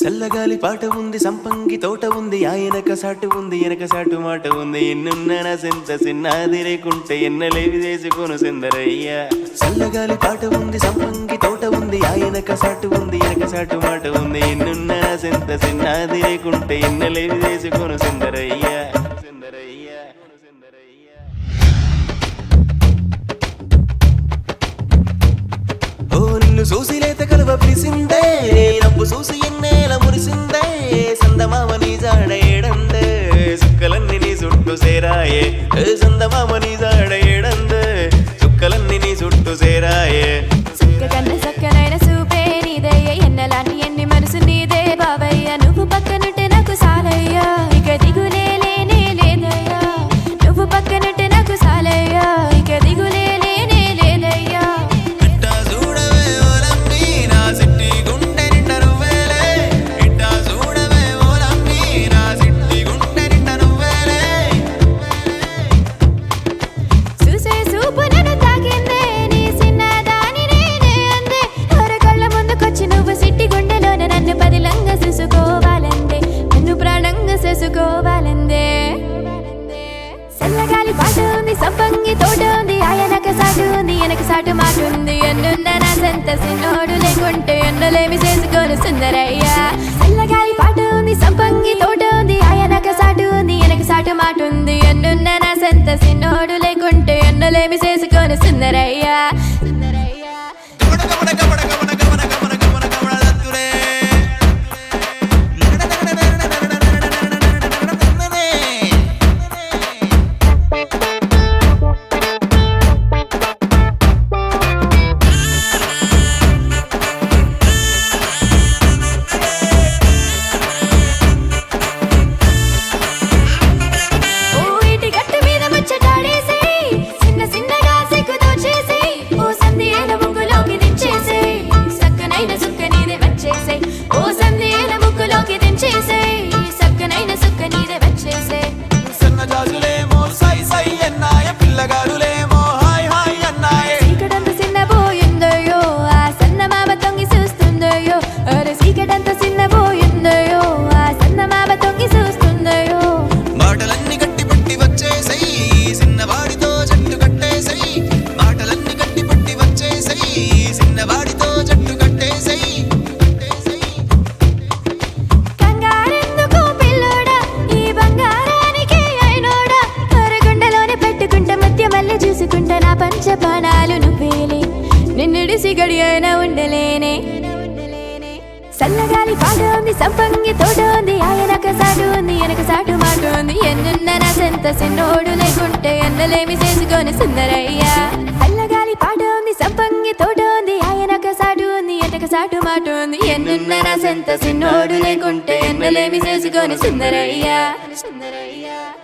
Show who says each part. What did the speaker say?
Speaker 1: చల్లగాలి పాట ఉంది సంపంగి తోట ఉంది ఆయనక సాటు ఉంది వెనక సాటు మాట ఉంది ఎన్నున్న సెంత సిన్నాది లేకుంటే ఎన్నలేవి చేసుకొను సుందరయ్య చల్లగాలి పాట ఉంది సంపంగి తోట ఉంది ఆయనక సాటు ఉంది వెనక సాటు మాట ఉంది ఎన్నున్న సెంత సిన్నాది లేకుంటే ఎన్నలేవి చేసుకొను సుందరయ్య సుందరయ్య సుందరయ్య ఓ నిన్ను చూసి లేత కలువ పిలిసిందే నవ్వు చూసి ఎన్నేల మురిసిందే సందమామ నీ జాడ ఏడందే సుక్కలన్నీ నీ చుట్టూ సేరాయే ఏ సందమామ నీ జాడ ఏడందే చుక్కలన్నీ నీ చుట్టూ సేరాయే
Speaker 2: సుక్క కన్న సక్కనైన సూపే నీదయ్య ఎన్నలాంటి ఎన్ని మనసు నీదే బావయ్య నువ్వు పక్కనుంటే నాకు సాలయ్యా ఇక దిగులే లేనే లేదయ్యా నువ్వు పక్కనుంటే నాకు సాలయ్యా ఇక దిగులే లేనే లేదయ్యా
Speaker 1: ఇట్టా చూడవే ఓలమ్మి నా సిట్టి గుండె నిండా నువ్వేలే ఇట్టా చూడవే ఓలమ్మి నా సిట్టి గుండె నిండా నువ్వేలే
Speaker 2: చూసే చూపు నన్ను తాకిందే నీ చిన్నదాని నేనే అందే ఎవరి కళ్ళ ముందుకొచ్చి నువ్వు సిట్టి గుండెలోన నన్ను పదిలంగా చూసుకోవాలందే నన్ను ప్రాణంగా చేసుకోవాలందే చల్లగాలి పాట ఉంది సంపంగి తోట ఉంది ఆయనక సాటు ఉంది వెనక సాటు మాట ఉంది ఎన్నున్న నా సంత సిన్నోడు లేకుంటే ఎన్నలేమి చేసుకోను సుందరయ్య చల్లగాలి పాట ఉంది సంపంగి తోట ఉంది ఆయనక సాటు ఉంది వెనక సాటు మాట ఉంది ఎన్నున్న నా సంత సిన్నోడు లేకుంటే ఎన్నలేమి చేసుకోను సుందరయ్య సుందరయ్య
Speaker 1: గమన గమన గమన గమన గమన గమన గమన గమన దత్తురే
Speaker 2: ఓ ఇటి గట్టు మీద ముచ్చటాడేసి చిన్న చిన్నగా సిగ్గు దోచేసి ఓ సందేల ముక్కులోకి దించేసి సక్కనైన సుక్క నీదే వచ్చేసి ఓ సందేల ముక్కులోకి దించేసి సక్కనైన సుక్క నీదే వచ్చేసి
Speaker 1: సన్నజాజులేమో సై సై అన్నాయ పిల్లగాడులేమో హాయ్ హాయ్ అన్నాయే
Speaker 2: సీకడంత చిన్నబోయిందయ్యో ఆ సన్నమామ తొంగి చూస్తుందయ్యో అరే సీకడంత చిన్నబోయిందయ్యో ఆ సన్నమామ తొంగి చూస్తుందయ్యో
Speaker 1: మాటలన్నీ గట్టి పట్టి వచ్చేసై చిన్నవాడితో జట్టు కట్టేసై మాటలన్నీ గట్టి పట్టి వచ్చేసై చిన్నవాడితో జట్టు కట్టేసై కట్టేసై
Speaker 2: కంగారెందుకు పిల్లోడా ఈ బంగారానికి అయినోడా మరగుండలోనే పెట్టుకుంటా మధ్య మళ్ళీ చూసుకుంటా నా పంచపానాలు నువ్వేలే నిన్నుడిసి గడి అయినా ఉండలేనే చల్లగాలి పాట ఉంది సంపంగి తోట ఉంది ఆయనక సాటు ఉంది వెనక సాటు మాట ఉంది ఎన్నున్న నా సెంత సిన్నోడు లేకుంటే ఎన్నలేమి చేసుకొని సుందరయ్య చల్లగాలి పాట ఉంది సంపంగి తోట ఉంది ఆయనక సాటు ఉంది వెనక సాటు మాట ఉంది ఎన్నున్న నా సెంత సిన్నోడు లేకుంటే ఎన్నలేమి చేసుకొని సుందరయ్య సుందరయ్య